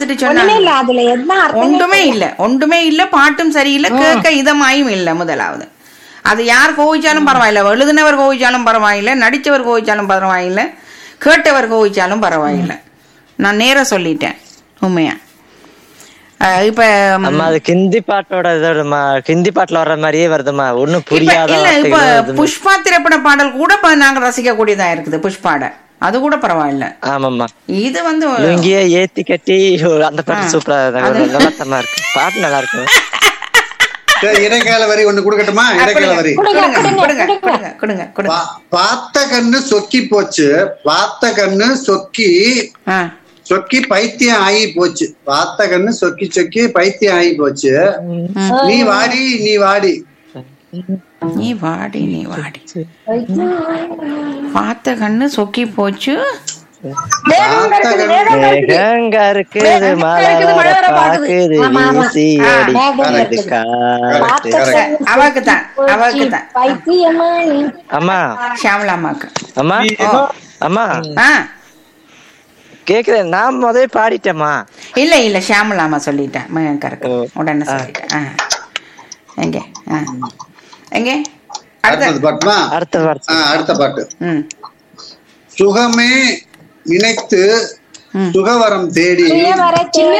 பார்த்துட்டு ஒண்ணுமே சொன்னாங்க இல்ல அதுல என்ன அர்த்தமே ஒன்றுமே இல்ல ஒன்றுமே இல்ல பாட்டும் சரியில்லை கேட்க இதமாயும் இல்ல முதலாவது அது யார் கோவிச்சாலும் பரவாயில்ல எழுதினவர் கோவிச்சாலும் பரவாயில்ல நடிச்சவர் கோவிச்சாலும் பரவாயில்ல கேட்டவர் கோவிச்சாலும் பரவாயில்ல நான் நேரா சொல்லிட்டேன் உண்மையா அஹ் இப்ப ம், அம்மா அது ஹிந்தி பாட்டோட இதோடமா ஹிந்தி பாட்டுல வர்ற மாதிரியே வருதுமா ஒண்ணும் இப்ப புரியாத இல்ல இப்ப வார்த்தைகள் வருதுமா. புஷ்பா திரைப்பட பாடல் கூட இப்ப நாங்க ரசிக்க கூடியதா இருக்குது புஷ்பாட அது கூட பரவாயில்ல ஆமாம்மா இது வந்து லுங்கிய ஏத்தி கட்டி அந்த பாட்டு ஆ. சூப்பரா அது- நல்லா இருக்கு பாட்டு நல்லா இருக்கு சரி, இடைக்கால வரி ஒண்ணு கொடுக்கட்டுமா அஹ், இடைக்கால வரி கொடுங்க கொடுங்க, கொடுங்க கொடுங்க கொடுங்க. கொடுங்க கொடுங்க கொடுங்க பா- பார்த்த கண்ணு சொக்கி போச்சு பார்த்த கண்ணு சொக்கி ஆ சொக்கி பைத்தியம் ஆகி போச்சு பார்த்த கண்ணு சொக்கி சொக்கி பைத்தியம் ஆகி போச்சு நீ வாடி நீ வாடி நீ வாடி நீ வாடி பார்த்த கண்ணு சொக்கி போச்சு பார்த்த கண்ணு மேகங்க இருக்குது மழை வர பாக்குது வீசி அடி மேகம் அது இருக்குது. காத்து. Correct. அவக்கு தான் அவக்கு தான் பைத்தியமா அம்மா ஷியாமலா அம்மாக்கு அம்மா அம்மா ஆ கேக்குறேன் நான் முதல்ல பாடிட்டேம்மா இல்ல இல்ல ஷியாமலா அம்மா சொல்லிட்டேன் மகன் கரெக்ட் ஓ. உடனே சொல்லிட்டேன் ஆ எங்க ஆ எங்க அடுத்த அடுத்தது பாட்டுமா அடுத்த வார்த்தை ஆ, அடுத்த பாட்டு ம் சுகமே நினைத்து ம். சுகவரம் தேடி வர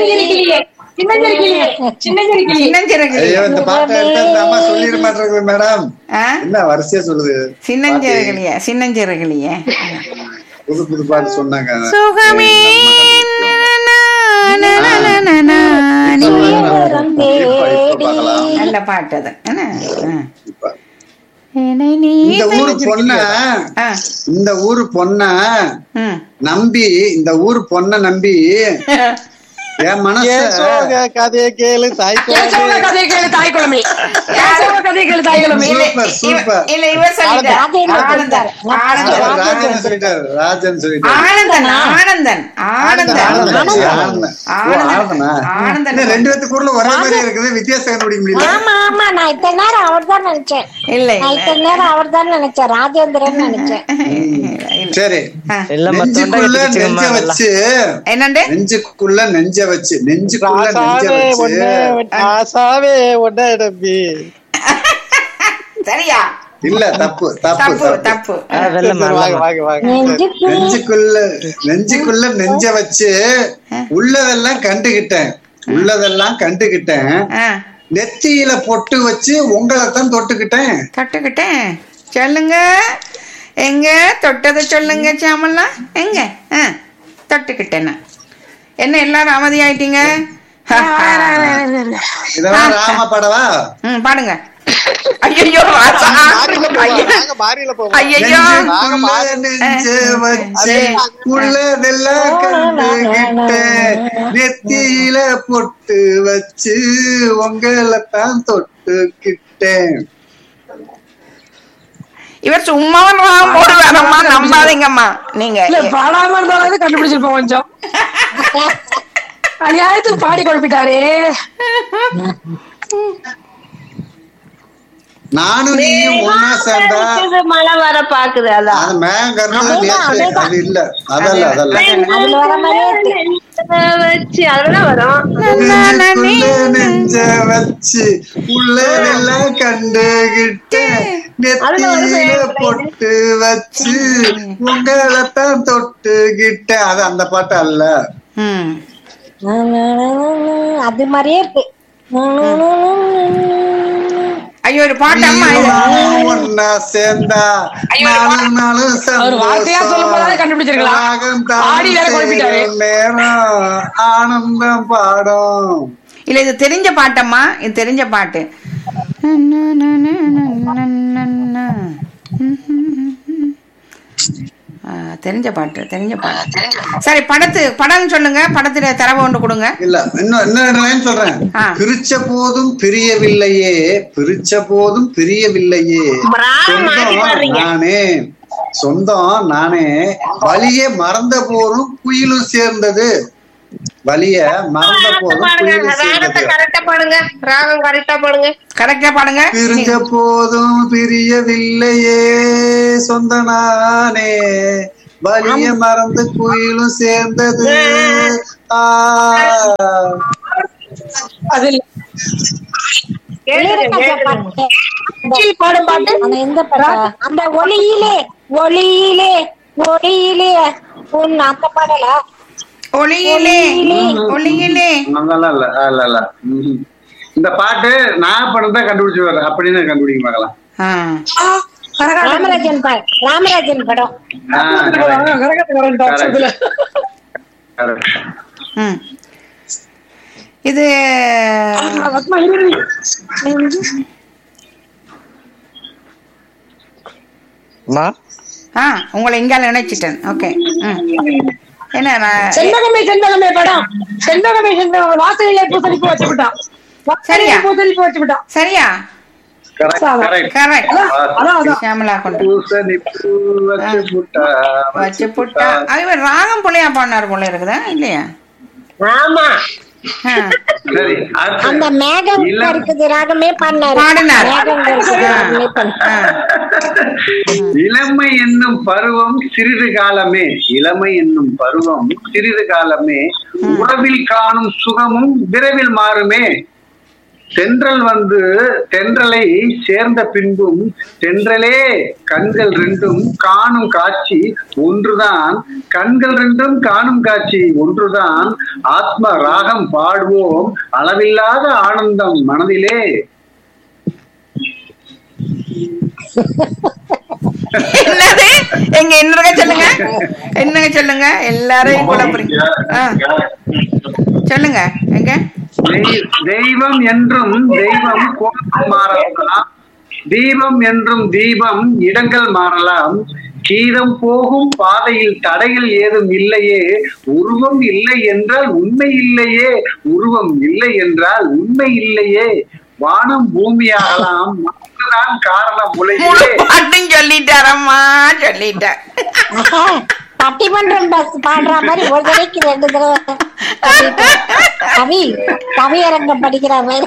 சின்னஞ்சிறகு ஐயோ இந்த பாட்டை எடுத்து அந்த அம்மா சொல்லிட மாட்டேங்குது மேடம் ஆ என்ன வரிசையா சொல்லுது சின்னஞ்சிறகுலியே சின்னஞ்சிறகுலியே புது புது பாட்டு சொன்னாங்க சுகமே நா, நா, நா, நா, நா, நா. இப்ப- இப்ப பார்க்கலாம். நல்ல பாட்டு அது என்ன ஆ. இப்ப. என்னை நீ இந்த ஊரு பொண்ண ஆ, இந்த ஊரு பொண்ண ம். நம்பி இந்த ஊரு பொண்ண நம்பி என் மனச கதையை கேளு தாய் கதையை கேளு தாய் குழம்பி கதையை கேளு தாய் குழம்பி இல்ல, சூப்பர், இவ- சூப்பர். இல்ல இவர் சொல்லிட்டார் ஆனந்தன் ஆனந்தன் ராஜன் சொல்லிட்டாரு ராஜன் சொல்லிட்டாரு ஆனந்தன் ஆனந்தன் ஆனந்தன் ஆனந்தன். ஆனந்தன். ஓ, ஆனந்தனா? ஆனந்தன். என்ன ரெண்டு பேத்துக்குள்ள ஒரே மாதிரி இருக்குது வித்தியாசம் கண்டுபிடிக்க முடியல ஆமா ஆமா நான் இத்தனை நேரம் அவர் தான் நினைச்சேன் இல்ல நான் இல்ல இத்தனை நேரம் அவர் தான் நினைச்சேன் ராஜேந்திரன் நினைச்சேன் இல்ல, இல்ல. சரி ஆ. இல்லம்மா தொண்டை நெஞ்சுக்குள்ள நெஞ்ச கட்டிக்கிச்சுங்கம்மா நல்லா. வச்சு என்னண்டு நெஞ்சுக்குள்ள நெஞ்ச வச்சு நெஞ்சுக்குள்ள நெஞ்ச வச்சு ஆசாவே ஒன்ன நம்பி சரியா இல்ல தப்பு தப்பு தப்பு தப்பு தப்பு ஆ, வெள்ளம்மா வெள்ளம்மா. நெஞ்சுக்கு நெஞ்சுக்குள்ள நெஞ்சுக்குள்ள நெஞ்ச வச்சு உள்ளதெல்லாம் கண்டுகிட்டேன் உள்ளதெல்லாம் கண்டுகிட்டேன் ஆ, நெத்தியில பொட்டு வச்சு உங்களை தான் தொட்டுக்கிட்டேன் தொட்டுக்கிட்டேன் சொல்லுங்க எங்க தொட்டதை சொல்லுங்க சாமல்லா எங்க ஆ, தொட்டுக்கிட்டேன் நான். என்ன எல்லாரும் அமைதியாயிட்டீங்க இதெல்லாம் ராம படவா ம் பாடுங்க ஐயோ ஐயோ நெஞ்சுக்குள்ள நெஞ்ச வச்சு உள்ளதெல்லாம் கண்டுகிட்டேன் நெத்தியில பொட்டு வச்சு உங்களை தான் தொட்டுக்கிட்டேன் இவர் சும்மாவா போடுவாரம்மா நம்பாதீங்கம்மா நீங்க இல்ல பாடாம இருந்தாலும் கண்டுபிடிச்சிருப்போம் கொஞ்சம் அநியாயத்துக்கு பாடி குழப்பிட்டாரே நானும் நீயும் ஒன்னா சேர்ந்தா மழை வர பாக்குது அதான் அது மேங்கறது நேற்று அது இல்ல அதல்ல அதல்ல அதுல வர மாதிரியே இருக்கு. வச்சு அதெல்லாம் வரும் நெஞ்சுக்குள்ள நெஞ்ச வச்சு உள்ளதெல்லாம் கண்டுகிட்டேன் நெத்தியில பொட்டு வச்சு உங்களைத்தான் தொட்டுகிட்டேன் அது அந்த பாட்டு அல்ல ம் அது மாதிரியே இருக்கு ஐயோ ஒரு பாட்டு அம்மா இது நீயும் ஒன்னா சேர்ந்தா நாலு நாளும் அவர் வார்த்தையா சொல்லும் போதாவது சந்தோஷம் கண்டுபிடிச்சிருக்கலாம். ராகம் பாடி வேற தாளம் குழப்பிட்டாரு. சேரும் நேரம் ஆனந்தம் பாடும் இல்ல இது தெரிஞ்ச பாட்டம்மா இது தெரிஞ்ச பாட்டு ஆ, தெரிஞ்ச பாட்டு தெரிஞ்ச பாட்டு சரி படத்து படம் சொல்லுங்க படத்துல தரவு ஒன்று கொடுங்க இல்ல இன்னும் இன்னும் லைன் சொல்றேன் ஆ. பிரிச்ச போதும் பிரியவில்லையே பிரிச்ச போதும் பிரியவில்லையே ராகம் மாத்தி சொந்தம் பாடுறீங்க. நானே சொந்தம் நானே வலிய மறந்த போதும் குயிலும் சேர்ந்தது வலிய மறந்த போதும் பாடுங்க குயிலும் ராகத்தை சேர்ந்தது கரெக்டா பாடுங்க ராகம் கரெக்டா பாடுங்க கரெக்டா பாடுங்க பிரிஞ்ச போதும் பிரியவில்லையே சொந்த நானே வலிய மறந்து குயிலும் சேர்ந்தது ஆ. அது இல்ல. கேளுங்க, இளையராஜா கேளுங்க. பாட்டு. கட்சியில் பாடும் பாட்டு அந்த இந்த பாட்டா அந்த ஒளியிலே ஒளியிலே ஒளியிலே உன் அந்த பாடலா ஒளியிலே ஒளியிலே அதெல்லாம் இல்ல இல்ல இல்ல ம்ஹும். இந்த பாட்டு நான் தான் கண்டுபிடிச்சு வர அப்படின்னு கண்டுபிடிக்க பார்க்கலாம் ஆ. ராமராஜன் பா ராமராஜன் படம் ஆ, correct, கரகத்துக்காரன் டாக்டர்ல correct. ம். இது அம்மா ஆ உங்களை இங்கால நினைச்சிட்டேன் ஓகே ம் என்ன நான் செண்பகமே செண்பகமே படம் செண்பகமே செண்பகம் வாசலிலே பூசணிப்பு வச்சு விட்டான் சரியா? வாசலிலே பூசணிப்பு வச்சு விட்டான் சரியா Correct, correct. கரெக்ட் அதான் அதான் ஷியாமலா கொண்டு பூசணி பூ வச்சு புட்டா, வச்சு புட்டா இவர் ராகம் புள்ளையா பாடினார் போல இருக்குதா இல்லையா ஆமா ஆ. சரி அடுத்து. அந்த மேகம் இல்ல. இருக்குது ராகமே பண்ணாரு பாடினார். மேகம் இருக்குது ஆ. ராகமே பண்ணாரு ஆ. இளமை என்னும் பருவம் சிறிது காலமே இளமை என்னும் பருவம் சிறிது காலமே உறவில் காணும் சுகமும் விரைவில் மாறுமே தென்றல் வந்து தென்றலை சேர்ந்த பின்பும் தென்றலே கண்கள் ரெண்டும் காணும் காட்சி ஒன்றுதான் கண்கள் ரெண்டும் காணும் காட்சி ஒன்றுதான் ஆத்ம ராகம் பாடுவோம் அளவில்லாத ஆனந்தம் மனதிலே என்னது எங்க என்னங்க சொல்லுங்க என்னங்க சொல்லுங்க எல்லாரையும் குழப்பறீங்க ஆ, சொல்லுங்க எங்க தெய்- தெய்வம் என்றும் தெய்வம் கோலம் மாறலாம் தீபம் என்றும் தீபம் இடங்கள் மாறலாம் கீதம் போகும் பாதையில் தடைகள் ஏதும் இல்லையே உருவம் இல்லை என்றால் உண்மை இல்லையே உருவம் இல்லை என்றால் உண்மை இல்லையே வானம் பூமியாகலாம் மக்கள்தான் காரணம் முழு உலகிலே பாட்டும் சொல்லிட்டாரம்மா சொல்லிட்டேன் ஆஹா, பட்டிமன்றம் பஸ் பாடுற மாதிரி ஒரு தடவைக்கு ரெண்டு தடவை சொல்லிட்டேன். கவி கவியரங்கம் படிக்கிற மாதிரி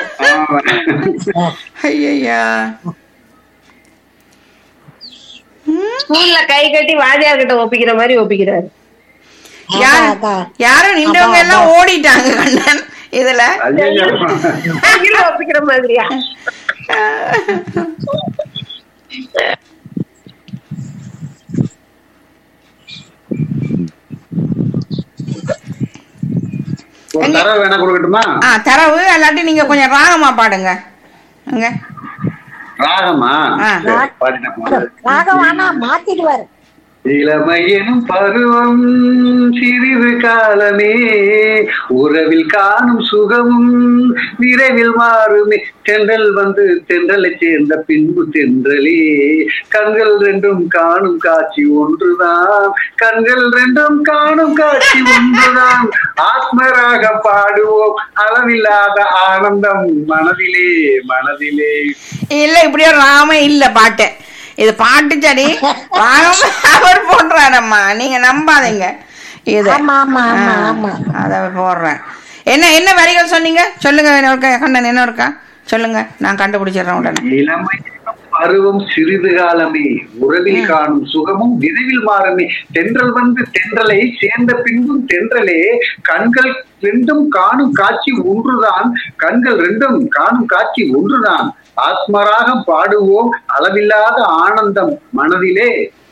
ஐயா ஸ்கூல்ல கை கட்டி வாத்தியார் கிட்ட ஒப்பிக்கிற மாதிரி ஒப்பிக்கிறாரு யார் அதான், அதான். யாரும் நின்றவங்க எல்லாம் ஓடிட்டாங்க கண்ணன் இதுல ஐயையோ. கையில ஒப்பிக்கிற மாதிரியா ஒரு தடவை வேணா கொடுக்கட்டுமா ஆ தரவு அல்லாட்டி நீங்க கொஞ்சம் ராகமா பாடுங்க அங்க ராகமா ஆ. சரி, பாடிட்டேன் பாடு. ராகம் ஆனா மாத்திடுவாரு இளமையெனும் பருவம் சிறிது காலமே உறவில் காணும் சுகமும் விரைவில் மாறுமே தென்றல் வந்து தென்றலை சேர்ந்த பின்பு தென்றலே கண்கள் ரெண்டும் காணும் காட்சி ஒன்றுதான் கண்கள் ரெண்டும் காணும் காட்சி ஒன்றுதான் ஆத்மராக பாடுவோம் அளவில்லாத ஆனந்தம் மனதிலே மனதிலே இல்ல இப்படியோ ராம இல்ல பாட்டு இது பாட்டு சரி ராகம் அவர் போடுறாரம்மா நீங்க நம்பாதீங்க இது ஆமா ஆமா ஆமா ஆமா அத போடுறேன் என்ன என்ன வரிகள் சொன்னீங்க சொல்லுங்க இன்னொருக்கா கண்ணன் என்ன இருக்கா சொல்லுங்க நான் கண்டுபிடிச்சிடுறேன் உடனே இளமை பருவம் சிறிது காலமே உறவில் காணும் சுகமும் விரைவில் மாறுமே தென்றல் வந்து தென்றலை சேர்ந்த பின்பும் தென்றலே கண்கள் ரெண்டும் காணும் காட்சி ஒன்றுதான் கண்கள் ரெண்டும் காணும் காட்சி ஒன்றுதான் ஆத்மராக பாடுவோம் அளவில்லாத ஆனந்தம் மனதிலே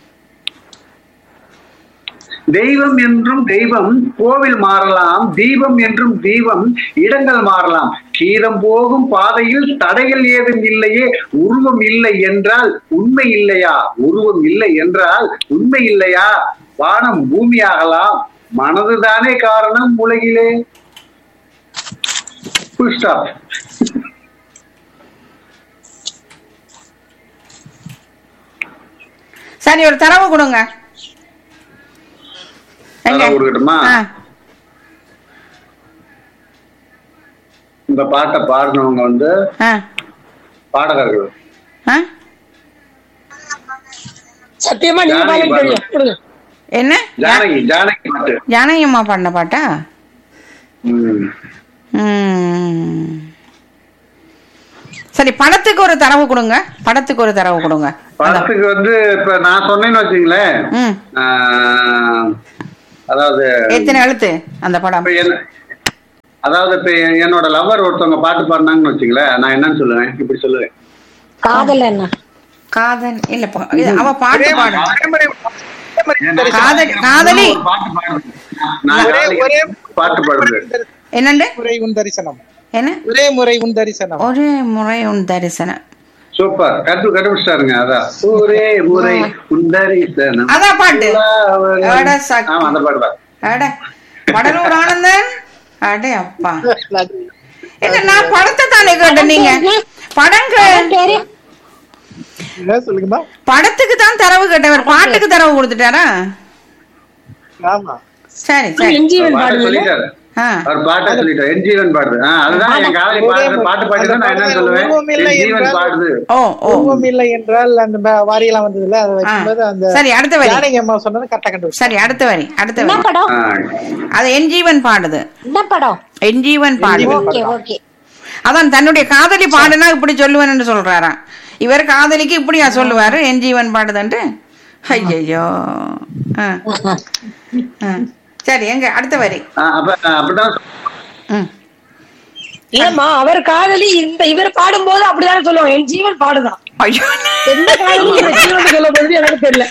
தெய்வம் என்றும் தெய்வம் கோவில் மாறலாம் தீபம் என்றும் தீபம் இடங்கள் மாறலாம் கீதம் போகும் பாதையில் தடைகள் ஏதும் இல்லையே உருவம் இல்லை என்றால் உண்மை இல்லையா உருவம் இல்லை என்றால் உண்மை இல்லையா வானம் பூமியாகலாம் மனதுதானே காரணம் உலகிலே Full stop. சரி ஒரு தரவு கொடுங்க எங்க? தரவு கொடுக்கட்டுமா? ஆ, இந்த பாட்டை பாடினவங்க வந்து ஆ, பாடகர்கள் ஆ? சத்தியமா நீங்க ஜானகி பாருங்க தெரியும் கொடுங்க என்ன ஜானகி ஜானகி பாட்டு ஜானகி அம்மா பாடின பாட்டா ம். ம். சரி படத்துக்கு ஒரு தரவு கொடுங்க படத்துக்கு ஒரு தரவு கொடுங்க படத்துக்கு வந்து இப்ப நான் சொன்னேன்னு வச்சுங்களேன் ம் ஆஹ், அதாவது எத்தனை எழுத்து அந்த படம் இப்ப என்ன அதாவது இப்ப என்னோட லவர் ஒருத்தவங்க பாட்டு பாடினாங்கன்னு வச்சுங்களேன் நான் என்னன்னு சொல்லுவேன் இப்படி சொல்லுவேன் காதல் என்ன காதல் இல்ல பா- இது அவ பாட்டு பாடு ஒரே முறை காதல் காதலி ஒரு பாட்டு பாடுறேன். நான் ஒரே நாளைக்கு ஒரே பாட்டு பாடுறேன் என்னண்டு முறை உன் தரிசனம் என்ன ஒரே முறை உன் தரிசனம் ஒரே முறை உன் தரிசனம் சூப்பர் கண்டு கண்டுபிடிச்சிட்டாருங்க அதான் ஒரே முறை உந்தரிசனம் அதான் பாட்டு அட சக்தி. ஆமா அந்த பாட்டு தான் அட வடலூர் ஆனந்தன் அடே அப்பா இல்ல நான் படத்தை தானே கேட்டேன் நீங்க படங்க பேரு என்ன சொல்லுங்கம்மா படத்துக்கு தான் தரவு கேட்டவர் பாட்டுக்கு தரவு கொடுத்துட்டாரா ஆமா சரி சரி என்ஜிவன் பாட்டு பாடுறது சொல்லிட்டாரு ஆ அவர் பாட்டை சொல்லிட்டாரு என் ஜீவன் பாடுது ஆ, அதுதான் என் காதலி பாடுறது பாட்டு பாடி தான் நான் என்ன சொல்லுவேன் உருவம் இல்லை என் ஜீவன் என்றால் பாடுது ஓ ஓ உருவம் இல்லை என்றால் அந்த ப- வாரியெல்லாம் வந்ததுல அதை வைக்கும்போது அந்த சரி அடுத்த வரி ஜானகி அம்மா சொன்னது கரெக்டா கண்டுபிடிச்சு சரி அடுத்த வரி அடுத்த என்ன வரி படம் ஆ, அது என் ஜீவன் பாடுது என்ன படம் என் ஜீவன் பாடுது ஓகே ஓகே அதான் தன்னுடைய காதலி பாடுனா இப்படி சொல்லுவேன்னு சொல்றாராம் இவர் காதலிக்கு இப்படியா சொல்லுவாரு என் ஜீவன் பாடுதுன்ட்டு ஐயோ சரி எங்க அடுத்த வரி ஆ, அப்ப அப்படிதான் ம் இல்லம்மா அவர் காதலி இந்த இவர் பாடும்போது அப்படிதானே சொல்லுவோம் என் ஜீவன் பாடுதான் ஐயோ எந்த காதலி இந்த ஜீவன் சொல்ல போகுது எனக்கு தெரியல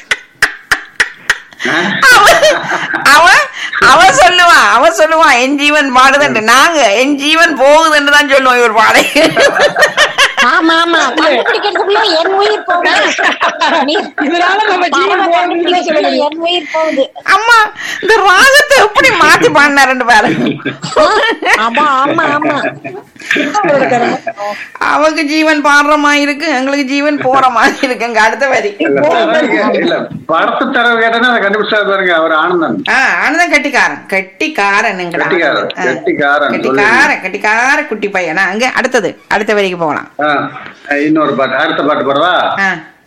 அவ அவ சொல்லுவான் அவ சொல்லுவான் என் ஜீவன் பாடுதுன்ட்டு நாங்க என் ஜீவன் போகுதுன்னு தான் சொல்லுவோம் இவர் பாடை ஆமா ஆமா கண்டுபிடிக்கிறதுக்குள்ள என் உயிர் போகுது நீ- இதனால நம்ம ஜீவன் படம் போகுதுன்னு சொல்ல கண்டுபிடிக்கிறதுக்குள்ள முடியும் என் உயிர் போகுது அம்மா இந்த ராகத்தை எப்படி மாத்தி பாடினாருன்னு பாரு ஆமா ஆமா ஆமா அவக்கு ஜீவன் பாடுற மாதிரி இருக்கு எங்களுக்கு ஜீவன் போற மாதிரி இருக்கு எங்க அடுத்த வரி இல்ல, தரவு இல்ல படத்து தரவு கேட்டா அதை கண்டுபிடிச்சாரு பாருங்க அவர் ஆனந்தன் ஆ ஆனந்தம் கட்டிக்காரன் கட்டிக்காரனுங்கடா கெட்டிக்காரன், ஆ. கெட்டிக்காரன், கெட்டிக்காரன் கட்டிக்கார குட்டி பையனா அங்க அடுத்தது அடுத்த வரிக்கு போகலாம் ஆ, இன்னொரு பாட்டு அடுத்த பாட்டு பாடவா ஆ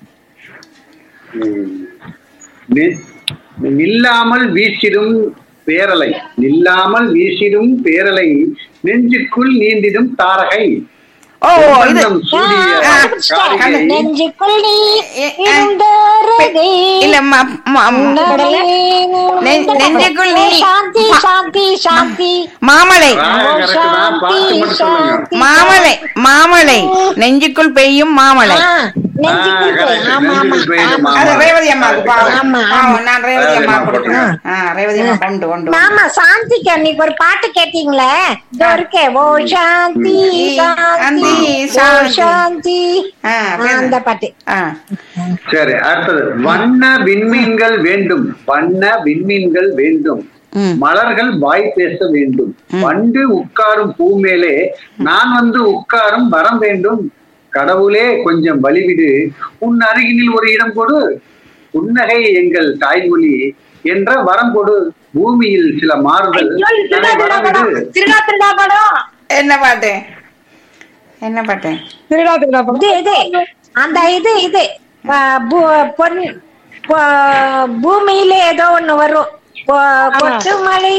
ம். நி- நில்லாமல் வீசிடும் பேரலை நில்லாமல் வீசிடும் பேரலை நெஞ்சுக்குள் நீந்திடும் தாரகை ஓ இது வண்ணம் சூடிய ஆ, காரிகை. நெஞ்சுக்குள் நீ ஏ, ஆ. இருந்தருதே. இல்ல ம- ம- ம- நெ- நெஞ்சுக்குள் நீ சாந்தி சாந்தி சாந்தி மாமலை ராகம் correct தான். பாட்டு மட்டும் சொல்லுங்க மாமலை மாமலை நெஞ்சுக்குள் பெய்யும் மாமலை ஆ, நெஞ்சுக்குள் ஆ, போய். correct. ஆமா ஆமா நெஞ்சுக்குள் பெய்யும் ஆமா. அது மாமலை. ரேவதி அம்மாவுக்கு பாவம். ஆமா, பாவம், நான் ரேவதி ரேவதி அம்மா அம்மா கொடுக்குறேன் ஆ, ரேவதி அம்மா கொண்டு கொண்டு கொண்டு. மாமா சாந்திக்கு அன்னைக்கு ஒரு பாட்டு கேட்டீங்களே இதோ இருக்கே ஓ சாந்தி சாந்தி ஓ சாந்தி ஆ, ஆ, அந்த பாட்டு ஆ சரி அடுத்தது வண்ண விண்மீன்கள் வேண்டும் வண்ண விண்மீன்கள் வேண்டும் ம். மலர்கள் வாய் பேச வேண்டும் வண்டு உட்காரும் பூ மேலே நான் வந்து உட்காரும் வரம் வேண்டும் கடவுளே கொஞ்சம் வழிவிடு உன் அருகினில் ஒரு இடம் கொடு புன்னகை எங்கள் தாய்மொழி என்ற வரம் கொடு பூமியில் சில மாறுதல் ஐயோ, இது திருடா தன்னை திருடா படம் வரவிடு திருடா திருடா படம் என்ன பாட்டு என்ன பாட்டு திருடா திருடா படம் இது இது அந்த இது இது ஆ, பூ- பொன் பொ- பூமியில ஏதோ ஒண்ணு வரும் பொ- கொட்டு மழை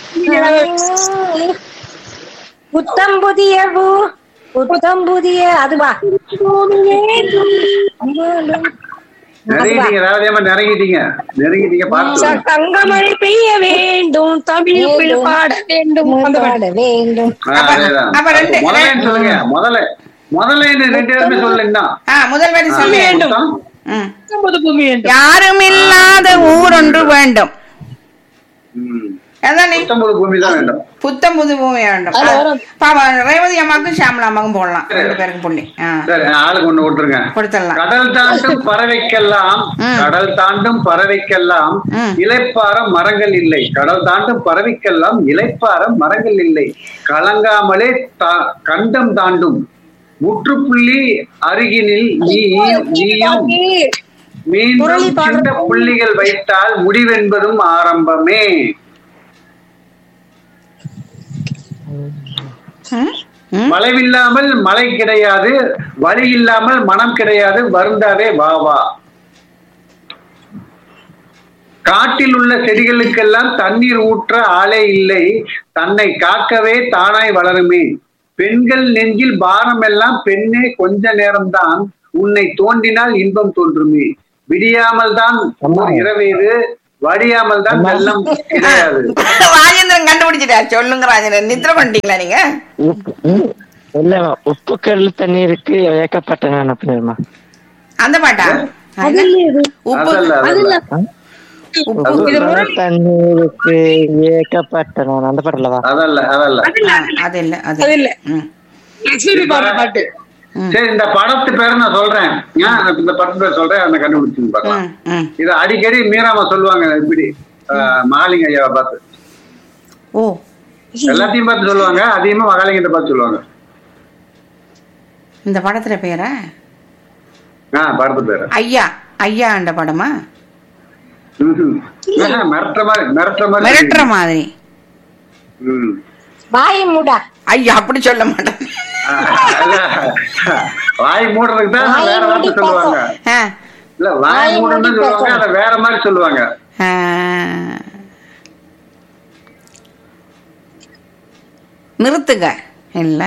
புத்தம் புதிய பூ புத்தம் புதிய அதுவா நெருங்கிட்டீங்க ராஜேமா நெருங்கிட்டீங்க நெருங்கிட்டீங்க பார்த்து தங்கமழை பெய்ய வேண்டும் தமிழ் பாட வேண்டும் அந்த பாட்டு பாட வேண்டும் ஆ, அதேதான். அப்ப ரெண்டு- முதல்ல என்ன சொல்லுங்க முதல்ல முதல்ல என்ன ரெண்டு பேருமே சொல்லுங்கண்ணா ஆ முதல் வரி சொல்லு ம். புது பூமி வேண்டும் யாரும் இல்லாத ஊர் ஒன்று வேண்டும் அதானே பத்தொன்பது பூமி தான் வேண்டும் புத்தம் புது பூமி வேண்டும் அது வரும். பாவம் ரேவதி அம்மாக்கும் ஷாமலா அம்மாக்கும் போடலாம் ரெண்டு பேருக்கும் புள்ளி ஆ சரி ஆளுக்கு ஒண்ணு விட்டுருங்க கொடுத்துடலாம் கடல் தாண்டும் பறவைக்கெல்லாம் ம். கடல் தாண்டும் பறவைக்கெல்லாம் ம். இலைப்பார மரங்கள் இல்லை கடல் தாண்டும் பறவைக்கெல்லாம் இலைப்பார மரங்கள் இல்லை கலங்காமலே தா- கண்டம் தாண்டும் முற்றுப்புள்ளி அருகினில் நீ நீயும் மீண்டும் சின்ன புள்ளிகள் வைத்தால் முடிவென்பதும் ஆரம்பமே ம்? ம்? மழைவில்லாமல் மழை கிடையாது வழி இல்லாமல் மனம் கிடையாது வருந்தாதே வா வா காட்டில் உள்ள செடிகளுக்கெல்லாம் தண்ணீர் ஊற்ற ஆளே இல்லை தன்னை காக்கவே தானாய் வளருமே பெண்கள் நெஞ்சில் பாரம் எல்லாம் பெண்ணே கொஞ்ச நேரம்தான் உன்னை தோண்டினால் இன்பம் தோன்றுமே விடியாமல் தான் ஓர் இரவேது வடியாமல் தான் வெள்ளம் கிடையாது ராஜேந்திரன் கண்டுபிடிச்சிட்டார் சொல்லுங்க ராஜேந்திரன் நித்திர பண்ணிட்டீங்களா நீங்க உப்பு ம், இல்லம்மா உப்பு கடல் தண்ணீருக்கு ஏக்கப்பட்ட நினைப்பினருமா அந்த பாட்டா அது இல்ல இது உப்பு அதல்ல அதல்ல உப்பு உப்பு கடல் தண்ணீருக்கு ஏக்கப்பட்ட நான் அந்த பாடலவா அதல்ல அதல்ல ஆ, அது இல்ல அது அது இல்ல ம், லட்சுமி பாடுற பாட்டு சரி இந்த படத்து பேர் நான் சொல்றேன் ஏன் இந்த படத்து பேர் சொல்றேன் அதை கண்டுபிடிச்சு பார்க்கலாம் ம், ம். இது அடிக்கடி மீராமா சொல்லுவாங்க இப்படி ஆஹ், மகாலிங்க ஐயாவை பார்த்து ஓ எல்லாத்தையும் பார்த்து சொல்லுவாங்க அதிகமா மகாலிங்கத்தை பார்த்து சொல்லுவாங்க இந்த படத்துல பேரா ஆ படத்து பேரு ஐயா ஐயா அந்த படமா ம்ஹும். ஆஹா, மிரட்டுற மாதிரி மிரட்டுற மாதிரி மிரட்டுற மாதிரி ம். வாய் மூடா ஐயா அப்படி சொல்ல மாட்டேன் ஆ, அதான். வாய் மூடுறதுக்கு தான் வாய் வேற வார்த்தை மூடி சொல்லுவாங்க ஆ, இல்ல வாய் வாய் மூடுன்னு மூடி சொல்லுவாங்க பேசணும். அதை வேற மாதிரி சொல்லுவாங்க ஆ. நிறுத்துங்க இல்ல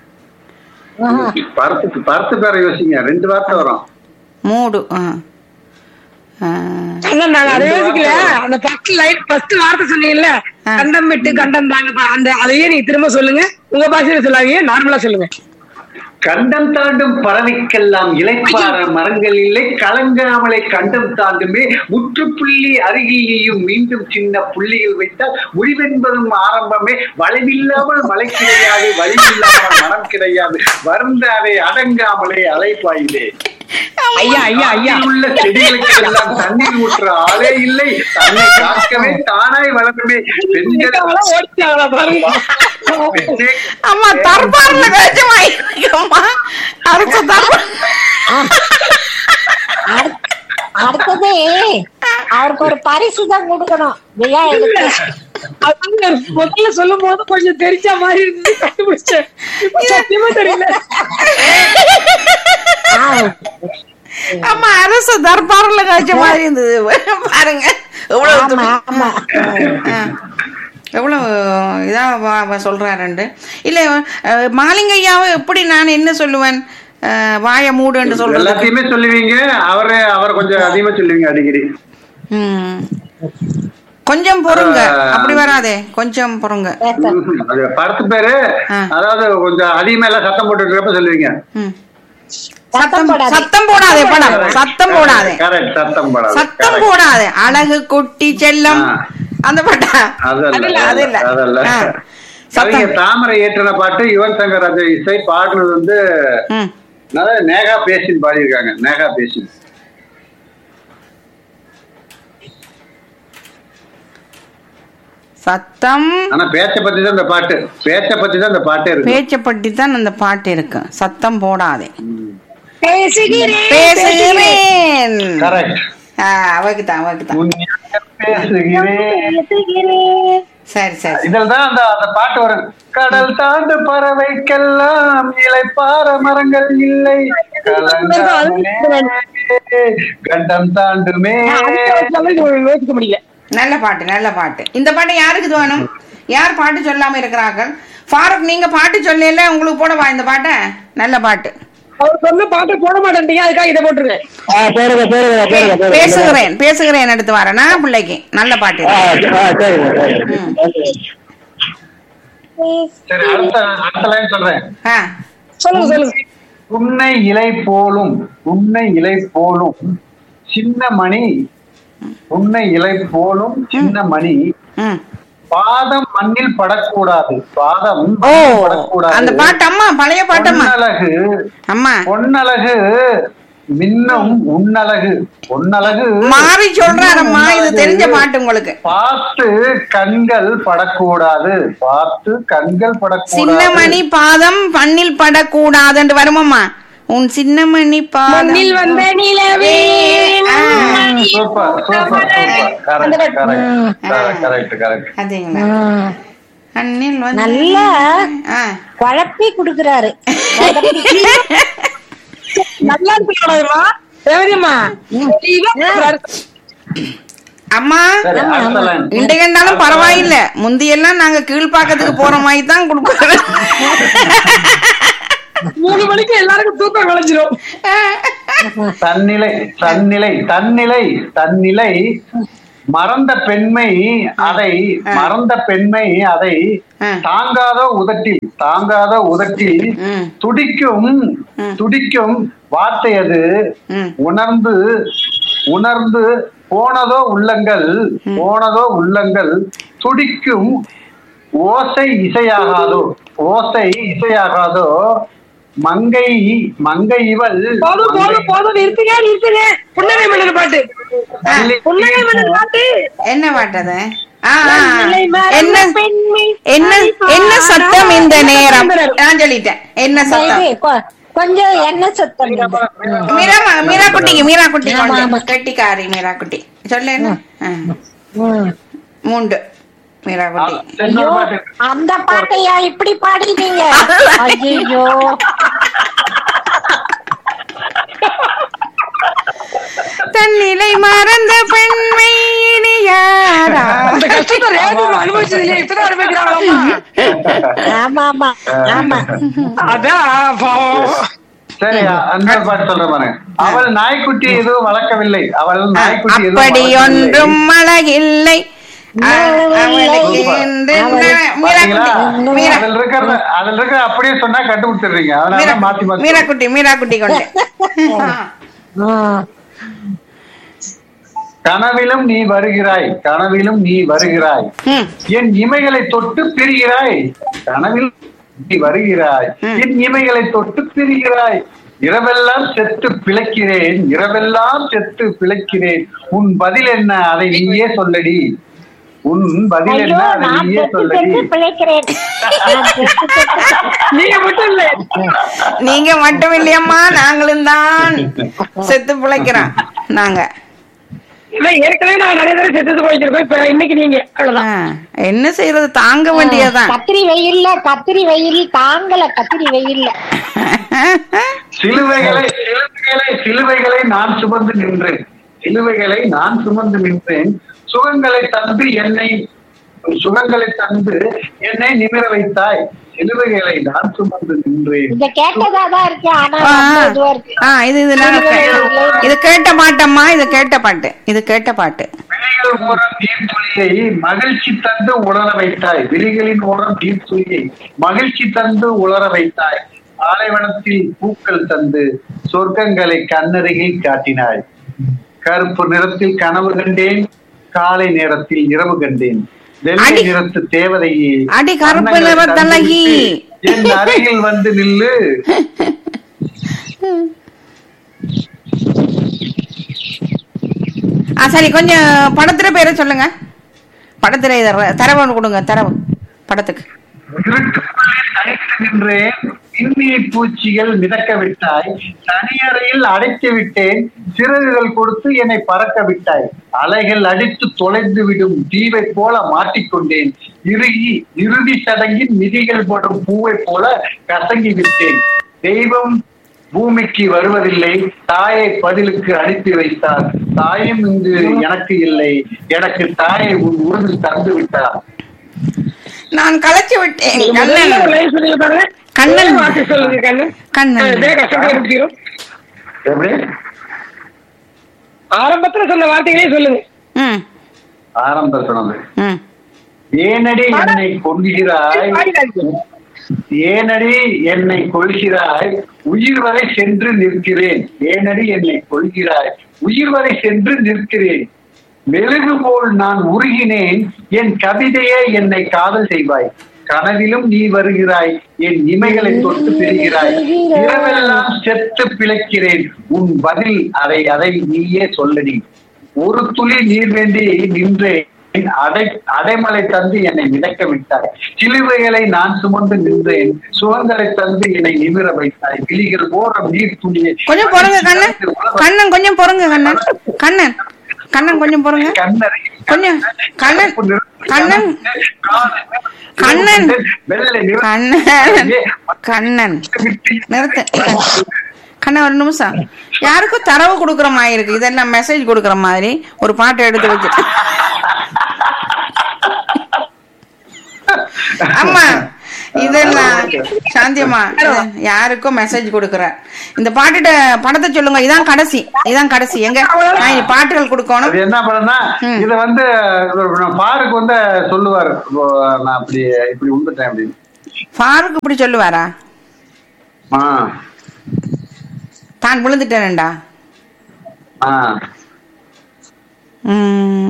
பருத்து பருத்து பேரை யோசிங்க ரெண்டு வார்த்தை வரும் மூடு ஆ. ஆ. அதான் நாங்க அதை யோசிக்கல அந்த ஃபர்ஸ்ட் லைன் ஃபர்ஸ்ட் வார்த்தை சொன்னீங்கல்ல ஆ. கண்டம் விட்டு கண்டம் தாங்க அந்த அதையே நீங்க திரும்ப சொல்லுங்க உங்க பாஷையில சொல்லாதீங்க நார்மலா சொல்லுங்க கண்டம் தாண்டும் பறவைக்கெல்லாம் இலைப்பாற மரங்கள் இல்லை கலங்காமலே கண்டம் தாண்டுமே முற்றுப்புள்ளி அருகிலேயும் மீண்டும் சின்ன புள்ளிகள் வைத்தால் முடிவென்பதும் ஆரம்பமே வளைவில்லாமல் மழை கிடையாது வலிவில்லாமல் மனம் கிடையாது வருந்தாதே அடங்காமலே அலைப்பாயிலே ஐயா ஐயா ஐயா காட்டில் உள்ள செடிகளுக்கு எல்லாம் தண்ணீர் ஊற்ற ஆளே இல்லை தன்னை காக்கவே தானாய் வளருமே பெண்கள் ஓடிச்சாங்களா பாருங்க பெண்ணே அம்மா தர்பார்ல கழிச்சமா இருக்கம்மா அரசு தர்பார் அடுத்தது அவருக்கு ஒரு பரிசு தான் கொடுக்கணும் விழா எடுத்து அதாங்க முதல்ல சொல்லும் போது கொஞ்சம் தெரிஞ்ச மாதிரி இருந்தது கண்டுபிடிச்சேன் இப்ப சத்தியமா தெரியல ஆ, அம்மா அரசு தர்பார்ல கழிச்ச மாதிரி இருந்தது பாருங்க எவ்வளவு ஆமா துணி- ஆமா ஆ. எவ்வளவு இதா வ- வ- சொல்றாருண்டு இல்ல அஹ், மாலிங்கையாவை எப்படி நான் என்ன சொல்லுவேன் அஹ், வாயை மூடுன்னு சொல்றது எல்லாத்தையுமே சொல்லுவீங்க அவரு அவர் கொஞ்சம் அதிகமா சொல்லுவீங்க அடிக்கடி ம். கொஞ்சம் பொறுங்க ஆ. அப்படி வராதே கொஞ்சம் பொறுங்க பேச ம்ஹும். அது படத்து பேரு ஆ. அதாவது கொஞ்சம் அதிகமா எல்லாம் சத்தம் போட்டு இருக்கப்ப சொல்லுவீங்க ம். சத்தம் போடாதே சத்தம் போடாதே படம் சத்தம் போடாதே கரெக்ட் சத்தம் போடாது சத்தம் correct. போடாதே அழகு குட்டி செல்லம் ஆ. அந்த பாட்டா அதல்ல அது இல்ல அதல்ல ஆ. கவிஞர் சத்தம் தாமரை ஏற்றின பாட்டு யுவன் சங்கர் ராஜா இசை பாடுனது வந்து ம். அதாவது நேகா பேசின் பாடியிருக்காங்க நேகா பேசின் சத்தம் ஆனா பேச்ச பத்தி தான் இந்த பாட்டு பேச்ச பத்தி தான் இந்த பாட்டே இருக்கு பேச்சை பற்றி தான் அந்த பாட்டு இருக்கு சத்தம் போடாதே பேசுகிறேன் பேசுகிறேன் கரெக்ட் ஆ, அவருக்கு தான் அவருக்கு தான் பேசுகிறேன் சரி சரி இதில் தான் அந்த அந்த பாட்டு வரும் கடல் தாண்டு பறவைக்கெல்லாம் இலைப்பாற மரங்கள் இல்லை கலங்காமலே கண்டம் தாண்டுமே யோசிக்க முடியல நல்ல பாட்டு நல்ல பாட்டு இந்த பாட்டு யாருக்கு இது வேணும் யார் பாட்டு சொல்லாம இருக்கிறார்கள் ஃபாரூக் நீங்க பாட்டு சொல்லல உங்களுக்கு போடவா இந்த பாட்டை நல்ல பாட்டு அவர் சொன்ன பாட்டை போட மாட்டேன்றீங்க அதுக்காக இதை போட்டுருங்க ஆ, போடுங்க போடுங்க போடுங்க போடுங்க பேசுகிறேன் பேசுகிறேன் எடுத்து வரேனா பிள்ளைக்கு நல்ல பாட்டு ஆ, இது. ஆ, சரிங்க சரிங்க ம். சரி அடுத்த அடுத்த லைன் சொல்றேன் ஆ சொல்லுங்க சொல்லுங்க உன்னை இலை போலும் உன்னை இலை போலும் சின்ன மணி உன்னை இலை போலும் சின்ன மணி ம் பாதம் மண்ணில் படக்கூடாது பாதம் ஓ மண்ணில் படக்கூடாது அந்த பாட்டு அம்மா பழைய பாட்டம்மா பொன்னழகு அம்மா பொன்னழகு மின்னும் உன்னழகு பொன்னழகு மாறி சொல்றாரம்மா இது தெரிஞ்ச பாட்டு உங்களுக்கு பார்த்து கண்கள் படக்கூடாது பார்த்து கண்கள் படக்கூடாது சின்னமணி பாதம் பண்ணில் படக்கூடாதுன்னு வருமம்மா உன் சின்னமணி பாதம் மண்ணில் வந்த நிலவே ஆ, super super super correct correct correct correct அதேங்களா அண்ணில் வந்து நல்லா ஆ. குழப்பி குடுக்குறாரு நல்லா இருக்குமா தேவதியம்மா அம்மா சரி அடுத்த லைன் இன்றைக்கு பரவாயில்ல முந்தியெல்லாம் நாங்க கீழ்பாக்கத்துக்கு போற மாதிரி தான் கொடுக்கறது மூணு மணிக்கு எல்லாருக்கும் தூக்கம் கலைஞ்சிரும் தன்னிலை தன்னிலை தன்னிலை தன்னிலை மறந்த பெண்மை அதை மறந்த பெண்மை அதை ஆ. தாங்காத உதட்டில் தாங்காத உதட்டில் ம். துடிக்கும் துடிக்கும் வார்த்தை அது ம். உணர்ந்து உணர்ந்து போனதோ உள்ளங்கள் போனதோ உள்ளங்கள் துடிக்கும் ஓசை இசையாகாதோ ஓசை இசையாகாதோ மங்கை மங்கை இவள் போதும் போதும் போதும் நிறுத்துங்க நிறுத்துங்க புன்னகை மன்னர் பாட்டு புன்னகை மன்னர் பாட்டு என்ன பாட்டது ஆ, ஆ, ஆ. நிலை மறந்த என்ன பெண்மை என்ன என்ன சத்தம் இந்த நேரம் நான் சொல்லிட்டேன் என்ன சத்தம் இது, கொ- கொஞ்சம் என்ன சத்தம் இது? மீரா மீரா குட்டிக்கு மீரா குட்டி ஆமா, கொண்டு. ஆமா. கெட்டிக்காரி மீரா குட்டி சொல்லு என்ன ஆ. ம். மூண்டு மீரா குட்டி ஐயோ அந்த பாட்டையா இப்படி பாடினீங்க ஐயோ தன்னிலை மறந்த பெண்மை இனி யாரா அந்த கஷ்டத்தை ரேவதி அனுபவிச்சது இல்லையா இப்பதான் அனுபவிக்கிறாங்களா ஆமா ஆமா ஆமா அதான் பாவம். சரி அந்த பாட்டு சொல்ற பாருங்க அவள் நாய்க்குட்டி எதுவும் வளர்க்கவில்லை அவள் நாய்க்குட்டி எதுவும் அப்படி வளர்க்கவில்லை. ஒன்றும் அழகில்லை அ- அவளுக்கு என்று மீரா பாத்தீங்களா? குட்டி மீரா அதுல இருக்கிறத அதுல இருக்கிற அப்படியே சொன்னா கண்டுபிடிச்சிடுறீங்க அதனால மீரா மாத்தி மாத்தி மீரா குட்டி மீரா குட்டி கொண்டு ம். கனவிலும் நீ வருகிறாய் கனவிலும் நீ வருகிறாய் ம். என் இமைகளை தொட்டு பிரிகிறாய் கனவில் நீ வருகிறாய் என் இமைகளை தொட்டு பிரிகிறாய் இரவெல்லாம் செத்து பிழைக்கிறேன் இரவெல்லாம் செத்து பிழைக்கிறேன் உன் பதில் என்ன அதை நீயே சொல்லடி உன் பதில் ஐயோ என்ன அதை நான் நீயே செத்து சொல்லடி செத்து பிழைக்கிறேன் நான் செத்து செத்து நீங்க மட்டும் இல்ல நீங்க மட்டும் இல்லையம்மா நாங்களும் தான் செத்து பிழைக்கிறோம் நாங்க இல்ல ஏற்கனவே நான் நிறைய தடவை செத்து போயிருக்கோம் இப்ப இன்னைக்கு நீங்க அவ்வளவுதான் ஆ, என்ன செய்யறது தாங்க வேண்டியதுதான் கத்திரி வெயில்ல கத்திரி வெயில் தாங்கல கத்திரி வெயில்ல சிலுவைகளை சிலுவைகளை சிலுவைகளை நான் சுமந்து நின்றேன் சிலுவைகளை நான் சுமந்து நின்றேன் சுகங்களை தந்து என்னை சுகங்களை தந்து என்னை நிமிர வைத்தாய் சிலுவைகளை நான் சுமந்து நின்றேன் இத கேட்டதா தான் இருக்கு ஆனா ஆ, ரொம்ப இதுவா இருக்கு ஆ, இது இது நாங்க கே- இது கேட்ட பாட்டம்மா இது கேட்ட பாட்டு இது கேட்ட பாட்டு விழிகள் ஓரம் நீர்த்துளியை மகிழ்ச்சி தந்து உலர வைத்தாய் விழிகளின் ஓரம் நீர்த்துளியை மகிழ்ச்சி தந்து உலர வைத்தாய் பாலைவனத்தில் பூக்கள் தந்து சொர்க்கங்களை கண்ணருகில் காட்டினாய் கருப்பு நிறத்தில் கனவு கண்டேன் காலை நேரத்தில் இரவு கண்டேன் வெள்ளை அடி- நிறத்து தேவதையே அடி கருப்பு வண்ணங்களை நிற தந்து தலகி. விட்டு என் அருகில் வந்து நில்லு ஆ சரி கொஞ்சம் படத்துல பேரை சொல்லுங்க படத்துல இத தரவு கொடுங்க தரவு படத்துக்கு இருட்டுக்குள்ளே தனித்து நின்றேன் மின்மினி பூச்சிகள் மிதக்க விட்டாய் தனியறையில் அடைத்து விட்டேன் சிறகுகள் கொடுத்து என்னை பறக்க விட்டாய் அலைகள் அடித்து தொலைந்து விடும் தீவை போல மாட்டிக்கொண்டேன் இறுகி இறுதி சடங்கின் மிதிகள் போடும் பூவை போல கசங்கி விட்டேன் தெய்வம் பூமிக்கு வருவதில்லை தாயை பதிலுக்கு அனுப்பி வைத்தார் தாயும் இங்கு எனக்கு இல்லை எனக்கு தாயை உன் உருவில் தந்து விட்டார் நான் கலைச்சு விட்டேன் முதல்ல ஒரு கண்ணன் line சொல்லுங்க பாருங்க கண்ணன். ஒரே வார்த்தை சொல்லுங்க கண்ணன் கண்ணன். இதே கஷ்டத்தை முடிச்சிடும் எப்படி ஆரம்பத்துல சொன்ன வார்த்தைகளே சொல்லுங்க ம் ஆரம்ப சொன்னது ம் ஏனடி என்னை கொள்கிறாய் பாடிடாதீங்க. ஏனடி என்னை கொள்கிறாய் உயிர் வரை சென்று நிற்கிறேன் ஏனடி என்னை கொள்கிறாய் உயிர் வரை சென்று நிற்கிறேன் மெழுகு போல் நான் உருகினேன் என் கவிதையே என்னை காதல் செய்வாய் கனவிலும் நீ வருகிறாய் என் இமைகளை தொட்டு பெறுகிறாய் இரவெல்லாம் செத்து பிழைக்கிறேன் உன் பதில் அதை அதை நீயே சொல்லடி ஒரு துளி நீர் வேண்டி நின்றேன் அடை அடைமலை தந்து என்னை மிதக்க விட்டாய் சிலுவைகளை நான் சுமந்து நின்றேன் சுகங்களை தந்து என்னை நிமிர வைத்தாய் கிளிகள் ஓரம் நீர் துணியை கொஞ்சம் பொறுங்க கண்ணன் கண்ணன் கொஞ்சம் பொறுங்க கண்ணன் கண்ணன் கண்ணன் கொஞ்சம் பொறுங்க கண்ணரை கொஞ்சம் கண்ணன் கண்ணன் கண்ணன் வெள்ளை நிற- கண்ணன் கண்ணன் நிறுத்து கண்ணா ஒரு நிமிஷம் யாருக்கும் தரவு கொடுக்குற மாதிரி இருக்கு இதெல்லாம் மெசேஜ் கொடுக்குற மாதிரி ஒரு பாட்டை எடுத்து வச்சுட்டு ஆமா இதெல்லாம் சாந்தியம்மா இது யாருக்கும் மெசேஜ் கொடுக்குறேன் இந்த பாட்டுட்ட படத்தை சொல்லுங்க இதான் கடைசி இதான் கடைசி எங்க நான் இனி பாட்டுகள் கொடுக்கணும் அது என்ன பண்ணனா ம். இத வந்து பாருக்கு வந்து சொல்லுவாரு இப்போ நான் அப்படி இப்படி உண்டுட்டேன் அப்படின்னு ஃபாரூக் இப்படி சொல்லுவாரா ஆ தான் விழுந்துட்டேன்டா ஆ ம்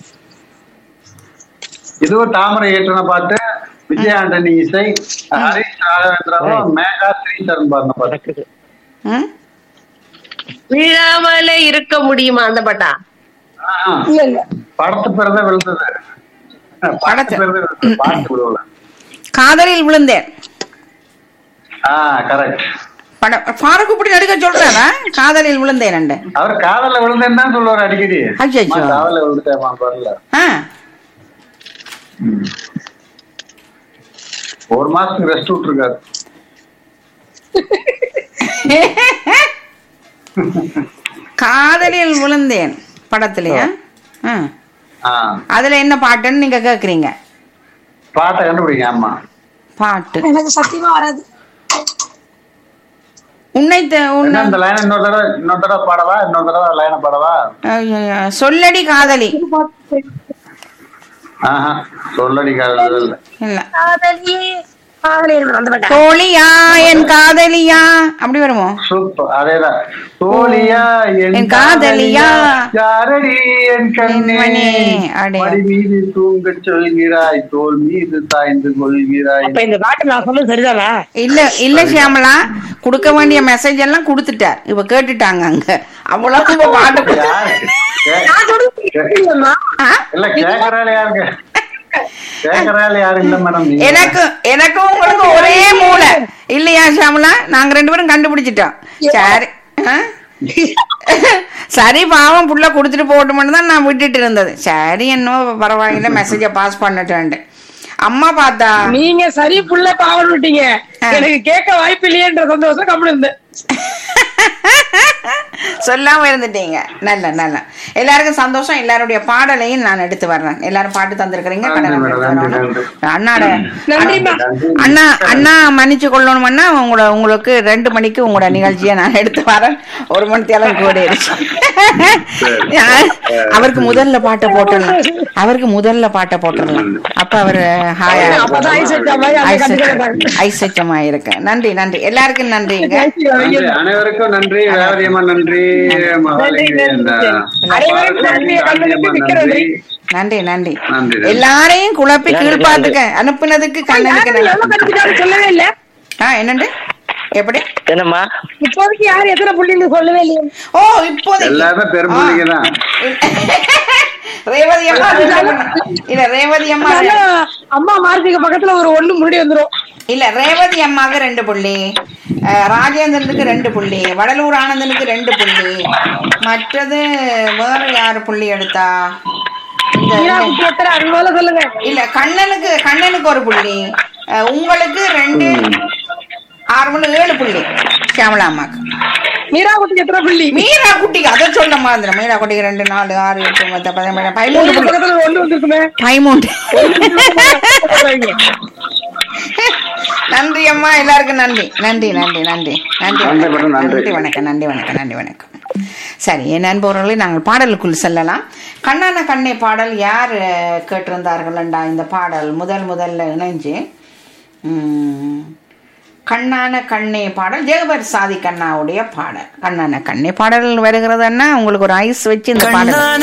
இதுவும் தாமரை ஏற்றன பாட்டு விஜய் ஆண்டனி இசை ஹரிஷ் ராகவேந்திராவும் மேகா ஸ்ரீசரன் பாடின பாட்டு ம் விழாமலே இருக்க முடியுமா அந்த பாட்டா ஆ, இல்ல இல்ல படத்து பேர் தான் விழுந்தது படத்து. படத்து பேர் தான் விழுந்தது பாட்டு விழுவல காதலில் விழுந்தேன் ஆ கரெக்ட் படம் ஃபாரூக் இப்படி நடிக்க சொல்றாரா காதலில் விழுந்தேன் அண்டு அவர் காதல்ல விழுந்தேன்னு தான் சொல்லுவாரு அடிக்கடி அச்சச்சோ. அம்மா, காதல்ல விழுந்துட்டேமா வரல ஆ ஒரு மாசத்துக்கு ரெஸ்ட் விட்டுருக்காரு காதலில் விழுந்தேன் படத்துலயா ஆ. ஆ அதுல என்ன பாட்டுன்னு நீங்க கேக்குறீங்க பாட்டை கண்டுபிடிங்க ஆமா பாட்டு எனக்கு சத்தியமா வராது உன்னை த- என்ன உன்னை இந்த லைன் இன்னொரு தடவை இன்னொரு தடவை பாடவா இன்னொரு தடவை லைனை பாடவா ஐயையோ, சொல்லடி காதலி ஆஹா சொல்லடி காதல் இல்ல இல்ல காதலியே காதலியே அந்த பாட்டா தோழியா என் காதலியா அப்படி வருமோ சூப்பர் அதேதான் தோழியா என் என் காதலியா, காதலியா யாரடி என் கண்ணே கண்மணி, அடே. மடி மீது தூங்கச் சொல்கிறாய் தோல் மீது சாய்ந்து கொள்கிறாய் அப்ப இந்த பாட்டு நான் சொன்னது சரிதானா இல்ல இல்ல ஷியாமலா கொடுக்க வேண்டிய மெசேஜ் எல்லாம் கொடுத்துட்டார் இப்ப கேட்டுட்டாங்க அங்க அவ்வளவு இப்ப பாட்டு யாருக்கு கே- நான் சொல்றது இல்லம்மா. ஆ? இல்ல கேக்குறாள் யாருங்க கேக்குறாள் யாரு இல்ல மேடம் நீங்க எனக்கு எனக்கும் உங்களுக்கு ஒரே மூளை இல்லையா ஷியாமலா நாங்க ரெண்டு பேரும் கண்டுபிடிச்சிட்டோம் சரி ஆ? சரி பாவம் புள்ள கொடுத்துட்டு போகட்டும்னு தான் நான் விட்டுட்டு இருந்தது சரி என்னவோ பரவாயில்ல மெசேஜை பாஸ் பண்ணட்டேன்ட்டு அம்மா பார்த்தா நீங்க சரி புள்ள பாவம் விட்டீங்க எனக்கு கேட்க வாய்ப்பு இல்லையேன்ற சந்தோஷம் கம்மி இருந்தேன் சொல்லாம இருந்துட்டீங்க நல்ல நல்ல எல்லாருக்கும் சந்தோஷம் எல்லாருடைய பாடலையும் நான் எடுத்து வர்றேன் எல்லாரும் பாட்டு தந்திருக்கிறீங்க நன்றி கடனை மேடம், எடுத்து நன்றி, வரணும். நன்றி. அண்ணாட நன்றிம்மா அண்ணா அண்ணா மன்னிச்சு கொள்ளணும்னா உங்களோட உங்களுக்கு ரெண்டு மணிக்கு உங்களோட நிகழ்ச்சியை நான் எடுத்து வரேன் ஒரு மணி தேலம் கூடிருச்சு அவருக்கு முதல்ல பாட்டை போட்டுடலாம் அவருக்கு முதல்ல பாட்டை போட்டுடலாம் அப்ப அவரு ஹாயா அப்பதான் ஐஸ் வச்ச மாதிரி அந்த கண்டுக்கிறாங்க. ஐசச்சமா இருக்கு நன்றி நன்றி எல்லாருக்கும் நன்றிங்க நன்றி. அனைவருக்கும் நன்றி வேவரியம்மா நன்றி மகாலிங்க அனைவருக்கும் நன்றி, கண்ணனுக்கு மிக்க நன்றி. நன்றி நன்றி நன்றி. எல்லாரையும் குழப்பி கீழ்பாத்துக்க அனுப்புனதுக்கு கண்ணனுக்கு யாரும் எவ்வளவு நன்றி கண்டுபிடிச்சாலும் சொல்லவே இல்ல ஆ என்னண்டு எப்படி என்னம்மா இப்போதைக்கு யார் எத்தனை புள்ளின்னு சொல்லவே இல்லையே ஓ இப்போதைக்கு எல்லாருமே பெரும்பிள்ளைங்க தான் ரேவதி அம்மா இல்ல ரேவதி அம்மா ஆனா, அம்மா மார்த்திக்கு பக்கத்துல ஒரு ஒண்ணு முன்னாடி வந்துரும் இல்ல ரேவதி அம்மாவுக்கு ரெண்டு புள்ளி அஹ், ராஜேந்திரனுக்கு ரெண்டு புள்ளி வடலூர் ஆனந்தனுக்கு ரெண்டு புள்ளி மற்றது வேற யாரு புள்ளி எடுத்தா இந்த மீரா இந்த- குட்டி எத்தனை அது மேல சொல்லுங்க இல்ல கண்ணனுக்கு கண்ணனுக்கு ஒரு புள்ளி அஹ், உங்களுக்கு ரெண்டு ஆறு புள்ளி ஏழு புள்ளி சியாமலா அம்மாக்கு மீரா குட்டிக்கு எத்தனை புள்ளி மீரா குட்டிக்கு அதை சொல்ல மாதிரி மீரா குட்டிக்கு ரெண்டு நாலு ஆறு எட்டு பத்து பதினொன்று பதிமூணு புள்ளி பக்கத்துல ஒண்ணு வந்திருக்குமே பதிமூன்று நன்றி அம்மா எல்லாருக்கும் நன்றி நன்றி நன்றி நன்றி நன்றி நன்றி மேடம், நன்றி. நன்றி வணக்கம் நன்றி வணக்கம் நன்றி வணக்கம் சரி என் நண்பவர்களை நாங்கள் பாடலுக்குள் செல்லலாம் கண்ணான கண்ணே பாடல் யார் அஹ், கேட்டிருந்தார்கள்டா இந்த பாடல் முதல் முதல்ல இணைஞ்சு உம், கண்ணான கண்ணே பாடல் ஜெகபர் சாதி கண்ணாவுடைய பாடல் கண்ணான கண்ணே பாடல் வருகிறதுன்னா உங்களுக்கு ஒரு ஐஸ் வச்சு இந்த பாடல்